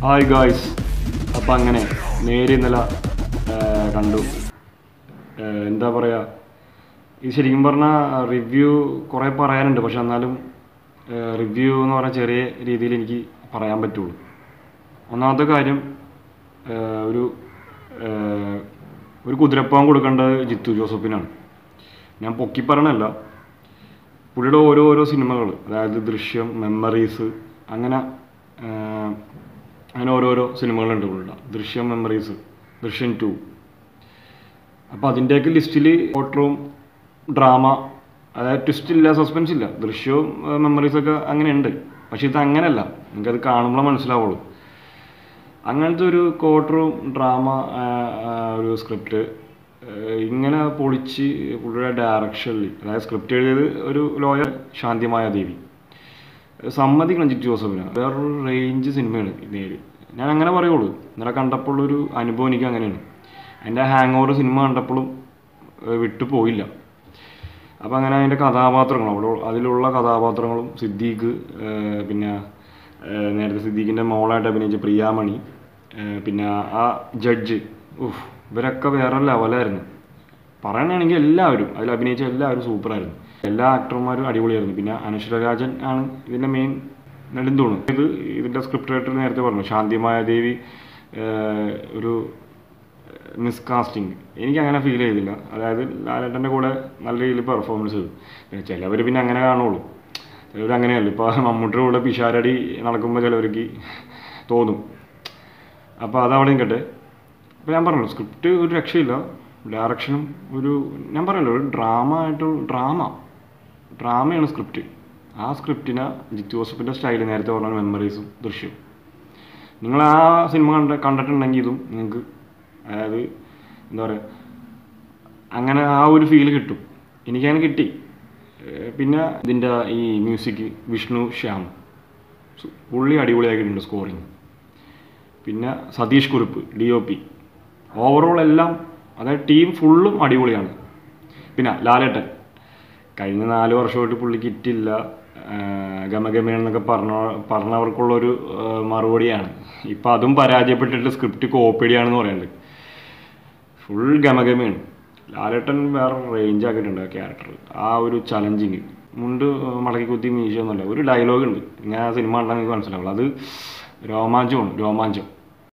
hi guys അപ്പം അങ്ങനെ നേരെ ഇന്നലെ ആ, കണ്ടു ആ, എന്താ പറയുക ഇത് ശരിക്കും പറഞ്ഞാൽ റിവ്യൂ കുറേ പറയാനുണ്ട് പക്ഷെ എന്നാലും റിവ്യൂ എന്ന് പറഞ്ഞാൽ ചെറിയ രീതിയിൽ എനിക്ക് പറയാൻ പറ്റുള്ളൂ ഒന്നാമത്തെ കാര്യം ആ, ഒരു ആ, ഒരു കുതിരപ്പാൻ കൊടുക്കേണ്ടത് ജിത്തു ജോസഫിനാണ് ഞാൻ പൊക്കി പറയണല്ല പുള്ളിയുടെ ഓരോ ഓരോ സിനിമകൾ അതായത് ദൃശ്യം മെമ്മറീസ് അങ്ങനെ ആ, അങ്ങനെ ഓരോരോ സിനിമകളുണ്ട് പുള്ളിയുടെ ദൃശ്യം മെമ്മറീസ് ദൃശ്യം ടു അപ്പോൾ അതിൻ്റെയൊക്കെ ലിസ്റ്റിൽ ഓട്ടറും ഡ്രാമ അതായത് ട്വിസ്റ്റ് ഇല്ല സസ്പെൻസ് ഇല്ല ദൃശ്യവും മെമ്മറീസൊക്കെ അങ്ങനെയുണ്ട് പക്ഷെ ഇത് അങ്ങനെയല്ല നിങ്ങൾക്കത് കാണുമ്പോൾ മനസ്സിലാവുള്ളൂ അങ്ങനത്തെ ഒരു കോട്ടറും ഡ്രാമ ഒരു സ്ക്രിപ്റ്റ് ഇങ്ങനെ പൊളിച്ച് പുള്ളിയുടെ ഡയറക്ഷനിൽ അതായത് സ്ക്രിപ്റ്റ് എഴുതിയത് ഒരു ലോയർ ശാന്തിമായ ദേവി സമ്മതിക്കണം ജിറ്റ് ജോസഫിന് വേറൊരു റേഞ്ച് സിനിമയാണ് നേര് ഞാൻ അങ്ങനെ പറയുള്ളൂ ഇന്നലെ കണ്ടപ്പോൾ ഒരു അനുഭവം എനിക്ക് അങ്ങനെയാണ് എൻ്റെ ഹാങ് ഓവർ സിനിമ കണ്ടപ്പോഴും ഏഹ് വിട്ടു പോയില്ല അപ്പോൾ അങ്ങനെ അതിൻ്റെ കഥാപാത്രങ്ങൾ അവിടെ അതിലുള്ള കഥാപാത്രങ്ങളും സിദ്ദീഖ് ഏഹ് പിന്നെ ഏഹ് നേരത്തെ സിദ്ദീഖിൻ്റെ മോളായിട്ട് അഭിനയിച്ച പ്രിയാമണി ഏഹ് പിന്നെ ആ ജഡ്ജ് ഉഫ് ഇവരൊക്കെ വേറെ ലെവലായിരുന്നു പറയണമെങ്കിൽ എല്ലാവരും അതിൽ അഭിനയിച്ച എല്ലാവരും സൂപ്പറായിരുന്നു എല്ലാ ആക്ടർമാരും അടിപൊളിയായിരുന്നു പിന്നെ അനശ്വര രാജൻ ആണ് ഇതിൻ്റെ മെയിൻ നെടുന്തൂണ് ഇത് ഇതിൻ്റെ സ്ക്രിപ്റ്റ് റൈറ്റർ നേരത്തെ പറഞ്ഞു ശാന്തിമായ ദേവി ഏഹ് ഒരു മിസ്കാസ്റ്റിംഗ് എനിക്ക് അങ്ങനെ ഫീൽ ചെയ്തില്ല അതായത് ലാലേട്ടൻ്റെ കൂടെ നല്ല രീതിയിൽ പെർഫോമൻസ് ചെയ്തു പിന്നെ ചിലവർ പിന്നെ അങ്ങനെ കാണുള്ളൂ ചിലവർ അങ്ങനെയല്ല ഇപ്പോൾ മമ്മൂട്ടിയുടെ കൂടെ പിഷാരടി നടക്കുമ്പോൾ ചിലവർക്ക് തോന്നും അപ്പോൾ അതവിടെ നിൽക്കട്ടെ അപ്പോൾ ഞാൻ പറഞ്ഞു സ്ക്രിപ്റ്റ് ഒരു രക്ഷയില്ല ഡയറക്ഷനും ഒരു ഞാൻ പറഞ്ഞല്ലോ ഒരു ഡ്രാമ ആയിട്ട് ഡ്രാമ ഡ്രാമയാണ് സ്ക്രിപ്റ്റ് ആ സ്ക്രിപ്റ്റിനെ ജിത്തു ജോസഫിൻ്റെ സ്റ്റൈൽ നേരത്തെ പറഞ്ഞ മെമ്മറീസും ദൃശ്യം നിങ്ങൾ ആ സിനിമ കണ്ട കണ്ടിട്ടുണ്ടെങ്കിൽ ഇതും നിങ്ങൾക്ക് അതായത് എന്താ പറയുക അങ്ങനെ ആ ഒരു ഫീൽ കിട്ടും എനിക്കങ്ങനെ കിട്ടി ഏർ പിന്നെ ഇതിൻ്റെ ഈ മ്യൂസിക് വിഷ്ണു ശ്യാം സു- പുള്ളി അടിപൊളിയാക്കിയിട്ടുണ്ട് സ്കോറിങ് പിന്നെ Satheesh Kurup D O P overall എല്ലാം അതായത് ടീം ഫുള്ളും അടിപൊളിയാണ് പിന്നെ ലാലേട്ടൻ കഴിഞ്ഞ നാല് വർഷമായിട്ട് പുള്ളിക്ക് ഇറ്റില്ല ഗമഗമയെന്നൊക്കെ പറഞ്ഞ പറഞ്ഞവർക്കുള്ളൊരു ആ, മറുപടിയാണ് ഇപ്പം അതും പരാജയപ്പെട്ടിട്ട് സ്ക്രിപ്റ്റ് കോപ്പിടിയാണെന്ന് പറയുന്നുണ്ട് ഫുൾ ഗമഗമയാണ് ലാലേട്ടൻ വേറെ റേഞ്ച് ആക്കിയിട്ടുണ്ട് ആ ക്യാരക്ടർ ആ ഒരു ചലഞ്ചിങ് മുണ്ട് മടക്കി കുത്തി മീശയൊന്നുമല്ല ഒരു ഡയലോഗ് ഉണ്ട് ഇങ്ങനെ ആ സിനിമ കണ്ടാൽ നിങ്ങൾക്ക് മനസ്സിലാവുള്ളൂ അത് രോമാഞ്ചമാണ് രോമാഞ്ചം